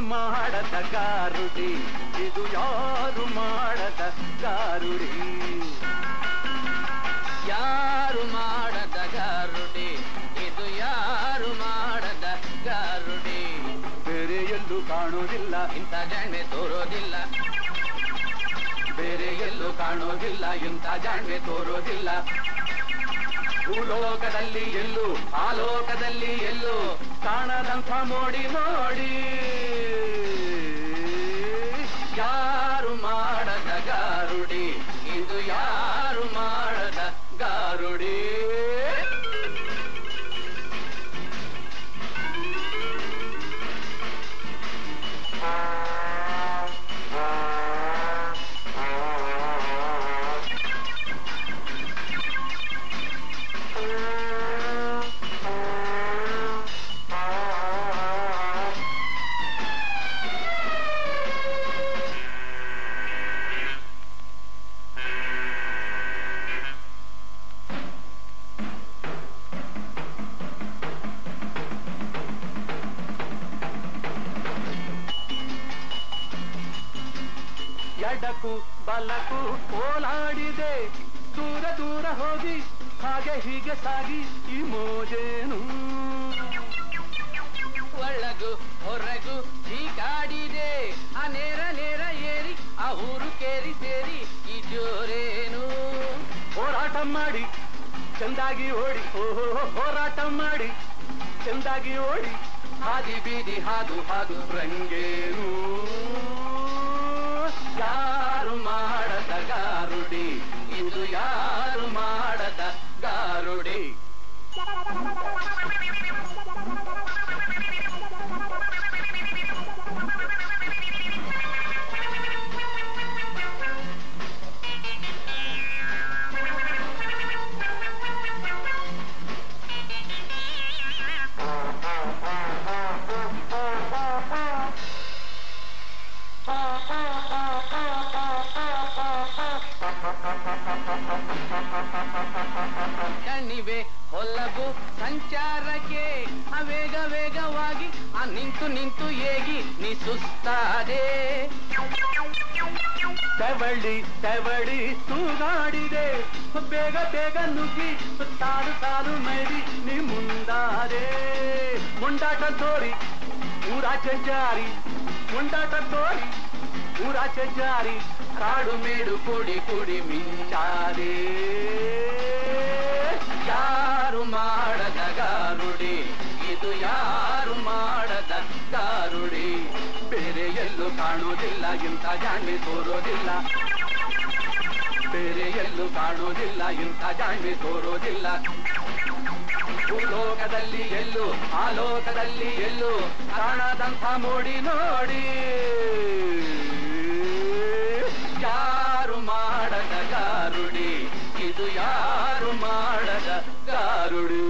ಮಾಡದ ಗಾರುಡಿ ಇದು ಯಾರು ಮಾಡದ ಗಾರುಡಿ ಯಾರು ಮಾಡದ ಗಾರುಡಿ ಇದು ಯಾರು ಮಾಡದ ಗಾರುಡಿ ಬೇರೆ ಎಲ್ಲೂ ಕಾಣೋದಿಲ್ಲ ಇಂಥ ಜಾಣ್ಮೆ ತೋರೋದಿಲ್ಲ ಬೇರೆ ಎಲ್ಲೂ ಕಾಣೋದಿಲ್ಲ ಇಂಥ ಜಾಣ್ಮೆ ತೋರೋದಿಲ್ಲ ಭೂಲೋಕದಲ್ಲಿ ಎಲ್ಲೂ ಆ ಲೋಕದಲ್ಲಿ ಎಲ್ಲೂ ಕಾಣದಂಥ ಮೋಡಿ ನೋಡಿ ಯಾರು ಮಾಡದ ಗಾರುಡಿ ಇದು ಯಾರು ಮಾಡದ ಗಾರುಡಿ ಎಡಕು ಬಲಕು ಓಲಾಡಿದೆ ದೂರ ದೂರ ಹೋಗಿ ಹಾಗೆ ಹೀಗೆ ಸಾಗಿ ಈ ಮೋಜೇನು ಒಳಗು ಹೊರಗು ಹೀಗಾಡಿದೆ ಆ ನೇರ ನೇರ ಏರಿ ಆ ಊರು ಕೇರಿ ಸೇರಿ ಈ ಜೋರೇನು ಹೋರಾಟ ಮಾಡಿ ಚಂದಾಗಿ ಓಡಿ ಓಹೋ ಹೋರಾಟ ಮಾಡಿ ಚಂದಾಗಿ ಓಡಿ ಹಾದಿ ಬೀದಿ ಹಾದು ಹಾದು ರಂಗೇನು ಯಾರು ಮಾಡದ ಗಾರುಡಿ ಇದು ಯಾರು ಮಾಡದ ಗಾರುಡಿ ಕಣ್ಣಿವೆ ಹೊಲಬು ಸಂಚಾರಕ್ಕೆ ಆ ವೇಗ ವೇಗವಾಗಿ ಆ ನಿಂತು ನಿಂತು ಏಗಿ ನೀ ಸುಸ್ತಾದೆ ತೆವಳಿ ತೆವಳಿ ತೂಗಾಡಿದೆ ಬೇಗ ಬೇಗ ನುಗ್ಗಿ ಸಾಲು ಸಾಲು ಮೈರಿ ನೀ ಮುಂದಾದೆ ಮುಂಡಾಟ ತೋರಿ ಊರಾಚೆ ಜಾರಿ ಮುಂಡಾಟ ತೋರಿ ಊರಾಚೆ ಜಾರಿ ಕಾಡು ಮೇಡು ಕುಡಿ ಕುಡಿ ಮಿಂಚಾದೆ ಯಾರು ಮಾಡದ ಗಾರುಡಿ ಇದು ಯಾರು ಮಾಡದ ಗಾರುಡಿ ಬೇರೆ ಎಲ್ಲೂ ಕಾಣೋದಿಲ್ಲ ಇಂಥ ಜಾಣ್ಮೆ ತೋರೋದಿಲ್ಲ ಬೇರೆ ಎಲ್ಲೂ ಕಾಣೋದಿಲ್ಲ ಇಂಥ ಜಾಣ್ಮೆ ತೋರೋದಿಲ್ಲ ಭೂಲೋಕದಲ್ಲಿ ಎಲ್ಲೂ ಆ ಲೋಕದಲ್ಲಿ ಎಲ್ಲೂ ಕಾಣದಂಥ ಮೋಡಿ ನೋಡಿ ಯಾರು ಮಾಡದ ಗಾರುಡಿ ಇದು ಯಾರು ಮಾಡದ ಗಾರುಡಿ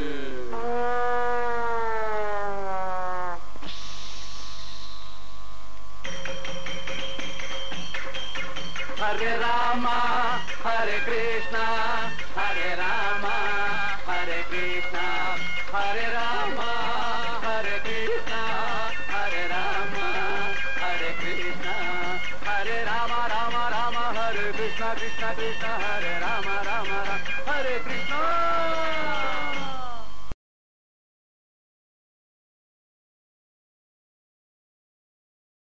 ಹರೇ ರಾಮ ಹರೇ ಕೃಷ್ಣ ಹರೇ ರಾಮ ಹರೇ ಕೃಷ್ಣ ಹರೇ ರಾಮ ಹರೇ ಕೃಷ್ಣ ಹರೇ ರಾಮ ಹರೇ ಕೃಷ್ಣ ಹರೇ ರಾಮ ರಾಮ ರಾಮ ಹರೇ ಕೃಷ್ಣ ಕೃಷ್ಣ ಕೃಷ್ಣ ಹರೇ ರಾಮ ರಾಮ ರಾಮ ಹರೇ ಕೃಷ್ಣ